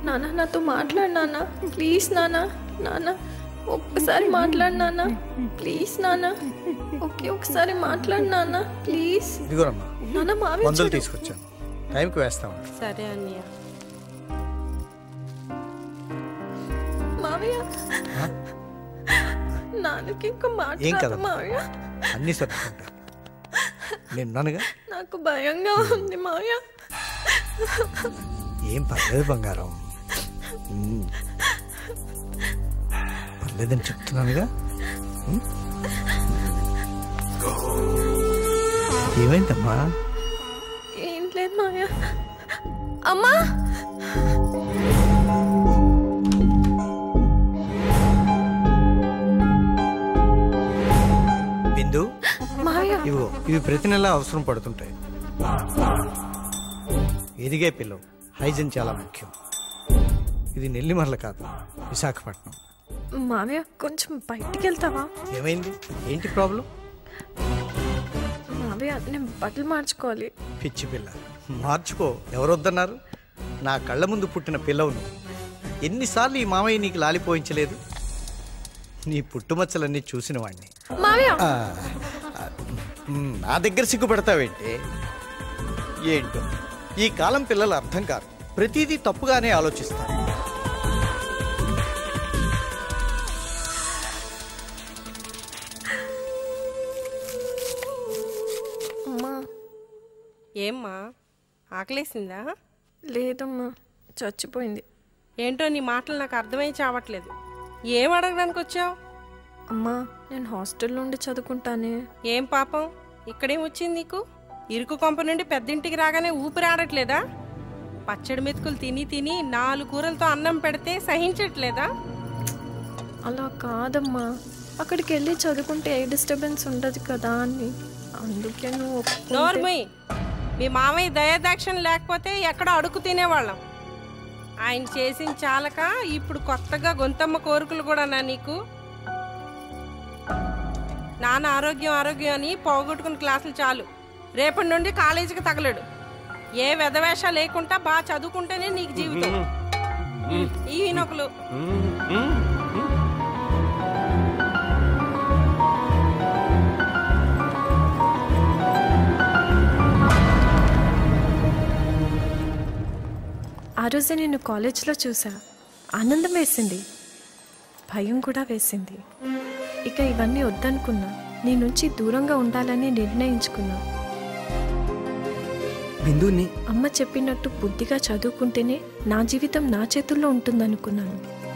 నాన్న నాతో మాట్లాడు నాన్న ప్లీజ్ నాన్న నాన్న ఒక్కసారి మాట్లాడు నాన్న ప్లీజ్ నాన్న ఓకే ఒకసారి మాట్లాడు నాన్న ప్లీజ్ ఇదిగోరమ్మా నాన్న మావి మందులు తీసుకొచ్చాను టైంకి వేస్తామండి సరే అన్నయ్య మావయ్య నాన్నకి ఇంకా ఏం మాట్లాడు కదమ్మా. మావయ్య అన్నీ సర్దుకుంటాను నేనున్నానుగా నాకు భయంగా ఉంది మావయ్య ఏం పర్లేదు బంగారం ఉమ్. పర్లేదని చెప్తున్నానుగా ఉమ్. ఏమైందమ్మా ఏం లేదు మావయ్య అమ్మా బిందు మావయ్య ఇవో ఇవి ప్రతి నెల అవసరం పడుతుంటాయి ఎదిగే పిల్లలు హైజన్ చాలా ముఖ్యం ఇది నెల్లిమర్ల కాదు విశాఖపట్నం మావయ్య కొంచెం బయటికి వెళ్తావా ఏమైంది ఏంటి ప్రాబ్లం మావయ్య నేను బట్టలు మార్చుకోవాలి పిచ్చి పిల్ల మార్చుకో ఎవరొద్దన్నారు నా కళ్ళ ముందు పుట్టిన పిల్లవు నువ్వు ఎన్నిసార్లు ఈ మామయ్య నీకు లాలిపోయించలేదు నీ పుట్టుమచ్చలన్నీ చూసిన వాడిని మావయ్య ఆ, ఆ, మ్, నా దగ్గర సిగ్గుపడతావేంటి ఏంటో ఈ కాలం పిల్లలు అర్థం కాదు ప్రతిదీ తప్పుగానే ఆలోచిస్తారు అమ్మా ఏమ్మా ఆకలేసిందా లేదమ్మా చచ్చిపోయింది ఏంటో నీ మాటలు నాకు అర్థమై చావట్లేదు ఏం అడగడానికి వచ్చావు అమ్మా నేను హాస్టల్ నుండి చదువుకుంటానే ఏం పాపం ఇక్కడేం వచ్చింది నీకు ఇరుకు కొంప నుండి పెద్దింటికి రాగానే ఊపిరి ఆడట్లేదా పచ్చడి మెతుకులు తిని తిని నాలుగు కూరలతో అన్నం పెడితే సహించట్లేదా అలా కాదమ్మా అక్కడికి వెళ్ళి చదువుకుంటే ఏ డిస్టర్బెన్స్ ఉండదు కదా అని అందుకే నువ్వు ఒప్పుకుంటే- నోర్మయ్ మీ మామయ్య దయాదాక్షణ లేకపోతే ఎక్కడో అడుగు తినేవాళ్ళం ఆయన చేసిన చాలక ఇప్పుడు కొత్తగా గొంతమ్మ కోరికలు కూడా నా నీకు నాన్న ఆరోగ్యం ఆరోగ్యం అని పోగొట్టుకున్న క్లాసులు చాలు రేపటి నుండి కాలేజీకి తగలడు ఏ వెధవేష లేకుండా బాగా చదువుకుంటేనే నీకు జీవితం ఈ ఈయనొకలు ఆ రోజే నేను కాలేజ్లో చూసా ఆనందం వేసింది భయం కూడా వేసింది ఇక ఇవన్నీ వద్దనుకున్నా నీ నుంచి దూరంగా ఉండాలని నిర్ణయించుకున్నా బిందుని అమ్మ చెప్పినట్టు బుద్ధిగా చదువుకుంటేనే నా జీవితం నా చేతుల్లో ఉంటుందనుకున్నాను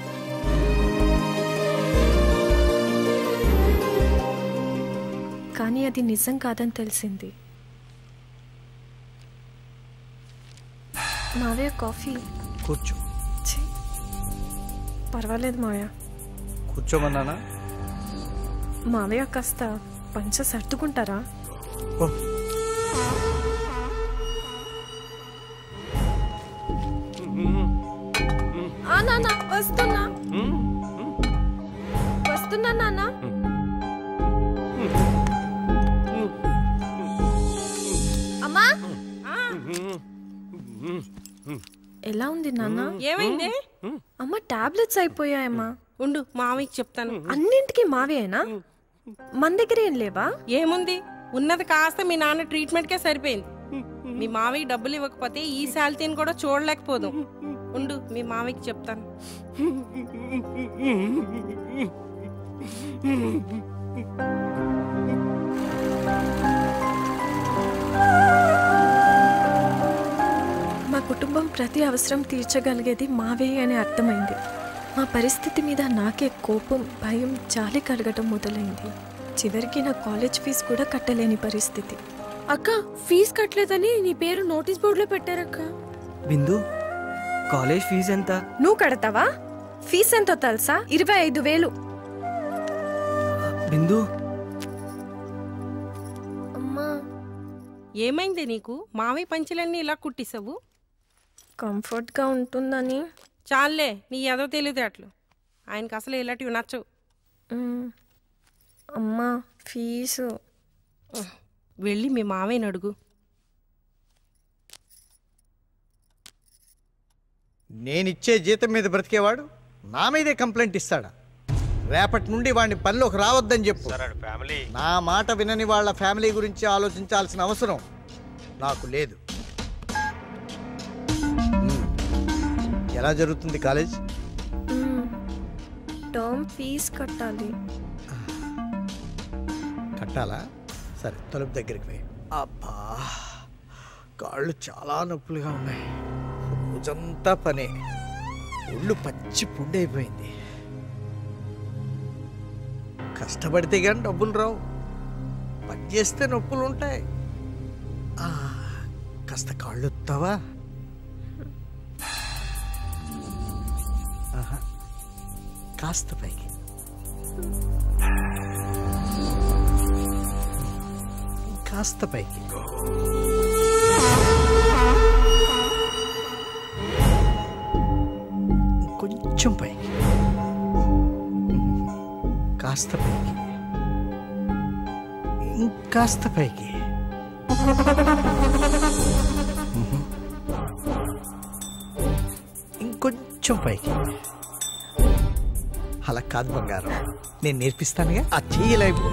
కానీ అది నిజం కాదని తెలిసింది మావయ్య కాఫీ కూర్చో ఛీ, పర్వాలేదు మావయ్య కూర్చోమన్నానా మావయ్య కాస్త పంచ సర్దుకుంటారా ఓ ఆ నాన్న వస్తున్నా వస్తున్నా నాన్న అమ్మా ఎలా ఉంది నాన్న ఏమైంది అమ్మ టాబ్లెట్స్ అయిపోయాయమ్మా ఉండు మామయ్యకి చెప్తాను అన్నింటికి మావేనా మన దగ్గర ఏం లేవా ఏముంది ఉన్నది కాస్త మీ నాన్న ట్రీట్మెంట్కే సరిపోయింది మీ మామయ్య డబ్బులు ఇవ్వకపోతే ఈ శాలతీని కూడా చూడలేకపోదు ఉండు మీ మామయ్యకి చెప్తాను మా కుటుంబం ప్రతి అవసరం తీర్చగలిగేది మావే అని అర్థమైంది మా పరిస్థితి మీద నాకే కోపం భయం జాలి కలగటం మొదలైంది చివరికి నా కాలేజ్ ఫీజు కూడా కట్టలేని పరిస్థితి అక్క ఫీజు కట్టలేదని నీ పేరు నోటీస్ బోర్డులో పెట్టారక్క బిందు కాలేజ్ ఫీజు ఎంత నువ్వు కడతావా ఫీజు ఎంతో తెలుసా ఇరవై ఐదు వేలు బిందు అమ్మా ఏమైంది నీకు మామయ్య పంచలన్నీ ఇలా కుట్టిసావు కంఫర్ట్గా ఉంటుందని చాలే నీ ఏదో తెలియదేట్లు ఆయనకి అసలు ఇలాంటివి నచ్చవు మ్, అమ్మా ఫీజు వెళ్ళి మీ మామయ్యని అడుగు నేనిచ్చే జీతం మీద బ్రతికేవాడు నా మీదే కంప్లైంట్ ఇస్తాడా రేపటి నుండి వాడిని పనిలోకి రావద్దని చెప్పు ఫ్యామిలీ నా మాట వినని వాళ్ళ ఫ్యామిలీ గురించి ఆలోచించాల్సిన అవసరం నాకు లేదు మ్మ్. ఎలా జరుగుతుంది కాలేజ్ టర్మ్ ఫీజ్ కట్టాలి కట్టాలా సరే తలుపు దగ్గరికి పోయి అబ్బా కాళ్ళు చాలా నొప్పులుగా ఉన్నాయి రోజంతా పనే ఒళ్ళు పచ్చి పుండైపోయింది కష్టపడితే కానీ డబ్బులు రావు పని చేస్తే నొప్పులు ఉంటాయి ఆ, కాస్త కాళ్ళు ఎత్తావా ఆహా. కాస్త పైకి కాస్త పైకి కొంచెం పైకి కాస్త పైకి ఇంకాస్త పైకి ఇంకొంచెం పైకి అలా కాదు బంగారం నేను నేర్పిస్తానుగా ఆ చెయ్యలేవు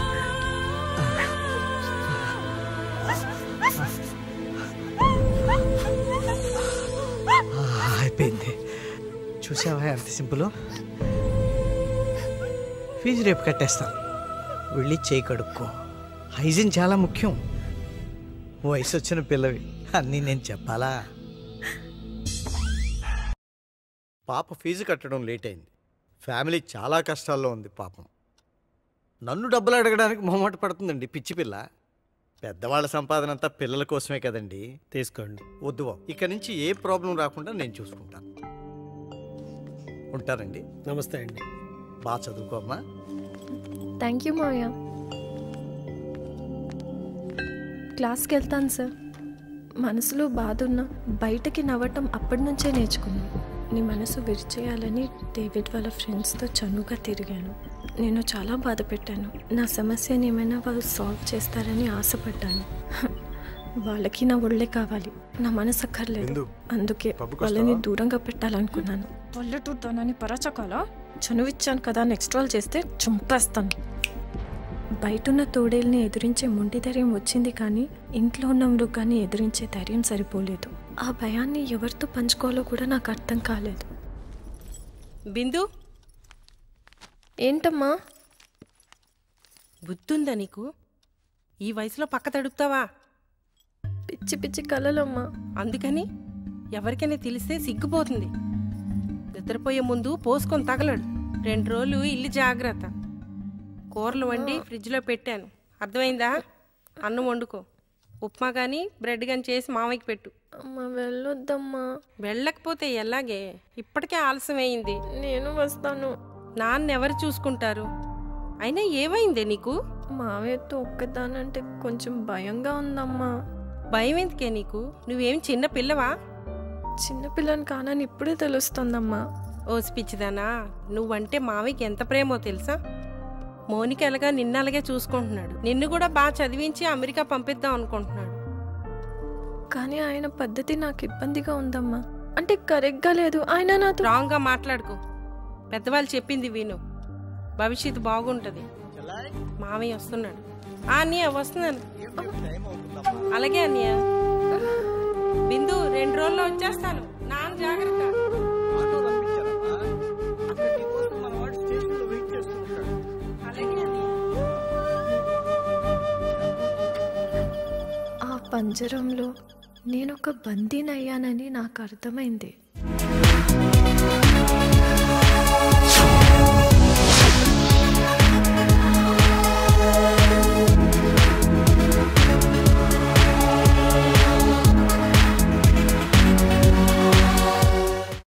అయిపోయింది చూసావా ఎంత సింపుల్ ఫీజు రేపు కట్టేస్తాను వెళ్ళి చేయి కడుక్కో హైజీన్ చాలా ముఖ్యం వయసు వచ్చిన పిల్లవి అన్నీ నేను చెప్పాలా పాప ఫీజు కట్టడం లేట్ అయింది ఫ్యామిలీ చాలా కష్టాల్లో ఉంది పాపం నన్ను డబ్బులు అడగడానికి మొహమాట పడుతుందండి పిచ్చి పిల్ల పెద్దవాళ్ళ సంపాదన అంతా పిల్లల కోసమే కదండి తీసుకోండి వద్దు బాబు ఇక నుంచి ఏ ప్రాబ్లం రాకుండా నేను చూసుకుంటాను ఉంటానండి నమస్తే అండి బాగా చదువుకోమ్మా థ్యాంక్ యూ మావయ్య క్లాస్కి వెళ్తాను సార్ మనసులో బాధ ఉన్నా బయటకి నవ్వటం అప్పటి నుంచే నేర్చుకున్నాను నీ మనసు విరిచేయాలని డేవిడ్ వాళ్ళ ఫ్రెండ్స్తో చనువుగా తిరిగాను నేను చాలా బాధ పెట్టాను నా సమస్యని ఏమైనా వాళ్ళు సాల్వ్ చేస్తారని ఆశపడ్డాను వాళ్ళకి నా ఒళ్ళే కావాలి నా మనసు అక్కర్లేదు అందుకే వాళ్ళని దూరంగా పెట్టాలనుకున్నాను పల్లెటూరుతోనని పరచకాల చనువిచ్చాను కదా నెక్స్ట్ వాళ్ళు చేస్తే చంపేస్తాను బయటున్న తోడేల్ని ఎదిరించే మొండి ధైర్యం వచ్చింది కానీ ఇంట్లో ఉన్న మృగాన్ని ఎదిరించే ధైర్యం సరిపోలేదు ఆ భయాన్ని ఎవరితో పంచుకోవాలో కూడా నాకు అర్థం కాలేదు బిందు ఏంటమ్మా బుద్ధుందా నీకు ఈ వయసులో పక్క తడుపుతావా పిచ్చి పిచ్చి కలలమ్మా అందుకని ఎవరికైనా తెలిస్తే సిగ్గుపోతుంది నిద్రపోయే ముందు పోసుకొని తగలడు రెండు రోజులు ఇల్లు జాగ్రత్త కూరలు వండి ఫ్రిడ్జ్లో పెట్టాను అర్థమైందా అన్నం వండుకో ఉప్మా కానీ బ్రెడ్ కానీ చేసి మామయ్యకి పెట్టు అమ్మ వెళ్ళొద్దమ్మా వెళ్ళకపోతే ఎలాగే ఇప్పటికే ఆలస్యం అయింది నేను వస్తాను నాన్న ఎవరు చూసుకుంటారు అయినా ఏమైందే నీకు మావయ్యతో ఒక్కదానంటే కొంచెం భయంగా ఉందమ్మా భయం ఎందుకే నీకు నువ్వేం చిన్న పిల్లవా చిన్నపిల్లని కానని ఇప్పుడే తెలుస్తుందమ్మా ఓ పిచ్చిదానా నువ్వంటే మావయ్యకి ఎంత ప్రేమో తెలుసా మోనిక ఎలాగా నిన్న అలాగే చూసుకుంటున్నాడు నిన్ను కూడా బాగా చదివించి అమెరికా పంపిద్దాం అనుకుంటున్నాడు కానీ ఆయన పద్ధతి నాకు ఇబ్బందిగా ఉందమ్మా అంటే కరెక్ట్గా లేదు ఆయన నాతో రాంగ్గా మాట్లాడుకో పెద్దవాళ్ళు చెప్పింది విను భవిష్యత్తు బాగుంటది మావయ్య వస్తున్నాడు ఆ అన్నయ్య వస్తున్నాను అలాగే అన్నయ్య బిందు రెండు రోజుల్లో వచ్చేస్తాను నాన్న జాగ్రత్త అలాగే అన్నయ్య ఆ పంజరంలో నేనొక బందీనయ్యానని నాకు అర్థమైంది